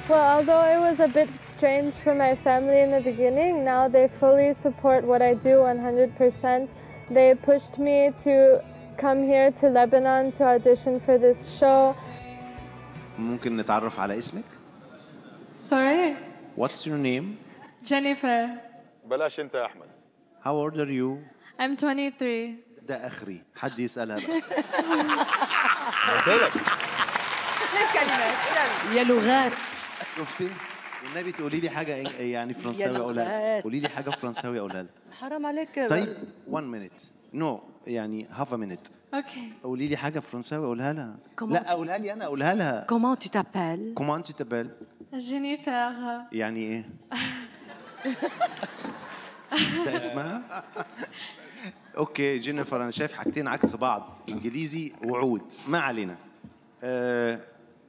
Well, although it was a bit strange for my family in the beginning, now they fully support what I do 100%. They pushed me to come here to Lebanon to audition for this show. ممكن نتعرف على اسمك Sorry, What's your name Jennifer. بلاش انت يا احمد How old are you I'm 23. ده اخري حد يسألها بقى الكلمات يا لغات شفتي والنبي تقولي لي حاجه إيه- يعني فرنساوي اقولها لها لغات. قولي لي حاجه فرنساوي اقولها لها حرام عليك طيب 1 minute نو يعني هاف ا minute Okay. قولي لي حاجه فرنساوي اقولها لها Comment لا tu- اقولها لي انا اقولها لها Comment tu t'appelles كومان tu t'appelles Jennifer. يعني ايه ده اسمها اوكي جينيفر انا شايف حاجتين عكس بعض انجليزي وعود ما علينا آه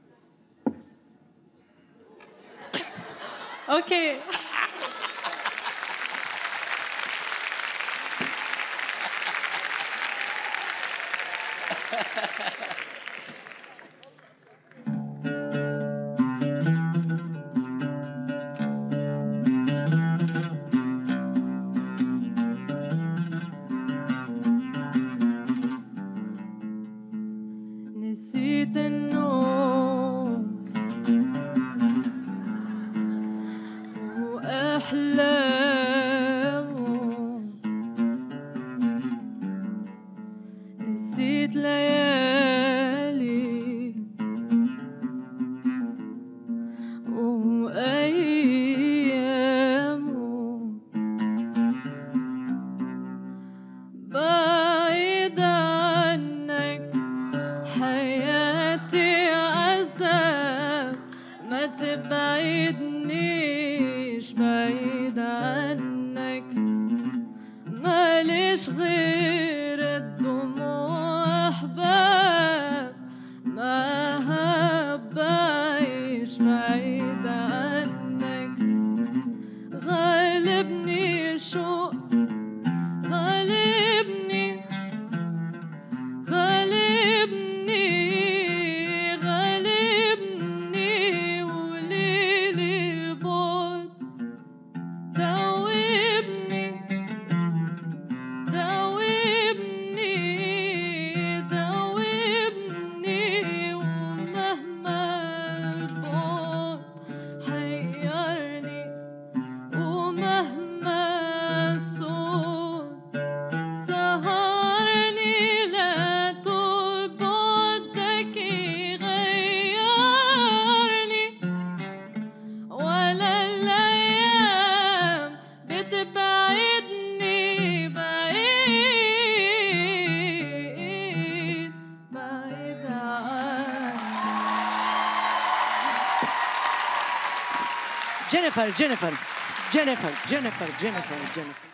Okay. نسيت النوم وأحلام نسيت ليالي وأيام بعيد عنك حياتي عذاب ما تبعدنيش بعيد عنك ماليش غير الدموع أحباب ما بعيش بعيد عنك غالبني شوق غالبني غالبني غالبني وليلي بعد دوبني دوبني دوبني ومهما البعد حيرني ومهما الصوت سهرني لا طول بعدك يغيرني ولا الأيام بتبعدني بعيد بعيد عنك جينيفر جينيفر جينيفر جينيفر جينيفر جينيفر